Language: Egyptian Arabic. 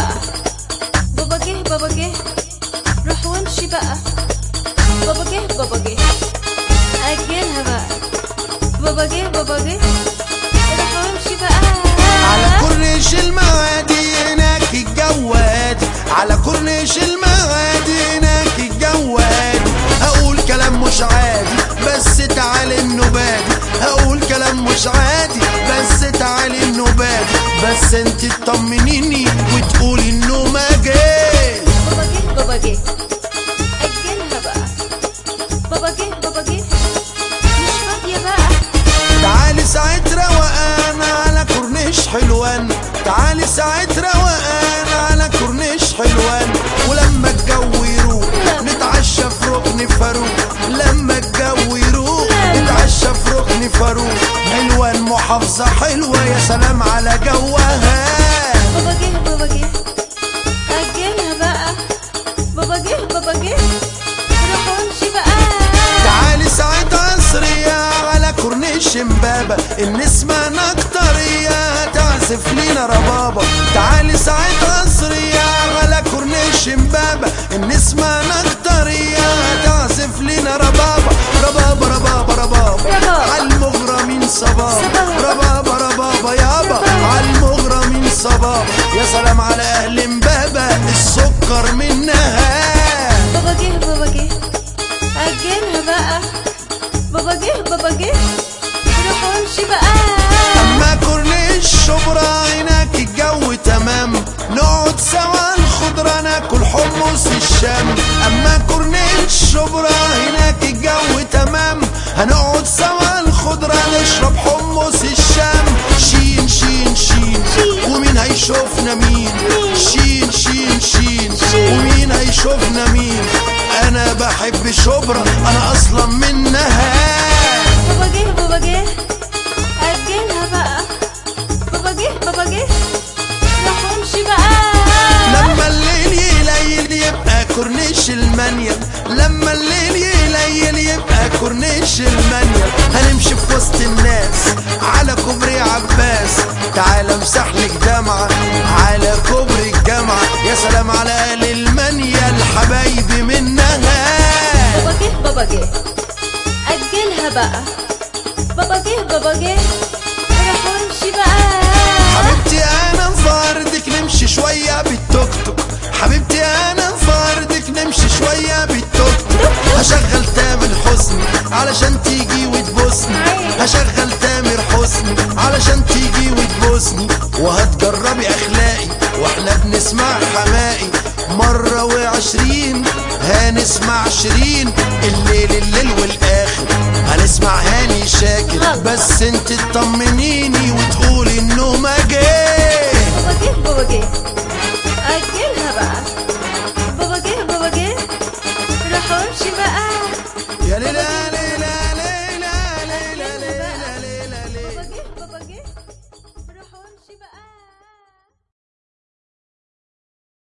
بقى بابا جه بابا جه روح وامشي بقى بابا جه بابا جه أجلها بقى بابا جه بابا جه روح وامشي بقى على كورنيش المعادي هناك الجواد على كورنيش المعادي هناك الجواد هقول كلام مش عادي بس تعالي النبادي هقول كلام مش عادي بس تعالي النبادي بس انت تطمنيني وتقولي انه ما جاش بابا جه بابا جه أجلها بقى بابا جه بابا جه مش فاضية بقى تعالي ساعة روقان على كورنيش حلوان تعالي ساعة روقان على كورنيش حلوان ولما الجو يروق نتعشى في ركن فاروق لما الجو يروق نتعشى في ركن فاروق حلوان محافظة حلوة يا سلام على جوها بابا جه بابا جه أجلها بقى بابا جه بابا جه روح وامشي بقى تعالي ساعة عصرية على كورنيش امبابة النسمة نكترية تعزف لينا ربابة تعالي ساعة عصرية على كورنيش امبابة النسمة نكترية تعزف لينا ربابة ربابة ربابة ربابة ربابة. عالمغرمين صبابة صبابة. ربابة ربابة يابا عالمغرمين صبابة يا سلام على أهل امبابة السكر منها بابا جه بابا جه أجلها بقى بابا جه بابا جه روح وامشي بقى اما كورنيش شبرا هناك الجو تمام نقعد سوا الخضرة ناكل حمص الشام اما كورنيش شبرا هناك الجو تمام هنقعد سوا الخضرة نشرب حمص الشام شين شين شين شين. ومين هيشوفنا مين شين شين شين ومين هيشوفنا مين انا بحب شبرا انا اصلا منها بابا جه بابا جه أجلها بقى بابا جه بابا جه روح وامشي بقى لما الليل يليل يبقى كورنيش المنيل لما الليل يليل يبقى كورنيش المنيل هنمشي في وسط الناس على كوبري عباس تعال امسح لك دمعة على كوبري الجامعة يا سلام على اهل المنيل حبايبي منها بابا جه بابا جه أجلها بقى بابا جه بابا جه روح وامشي بقى حبيبتي انا مفردك نمشي شوية بالتوك توك حبيبتي انا مفردك نمشي شوية بالتوك توك هشغل تامر حسني علشان تيجي وتبوسني هشغل تامر حسني علشان تيجي وتبوسني وهتجربي اخلاقي واحنا بنسمع حمائي مرة وعشرين هنسمع شيرين الليل الليل والاخر هنسمع هاني شاكر بس انت تطمنيني وتقولي انه ما جه بابا جه بابا جه أجلها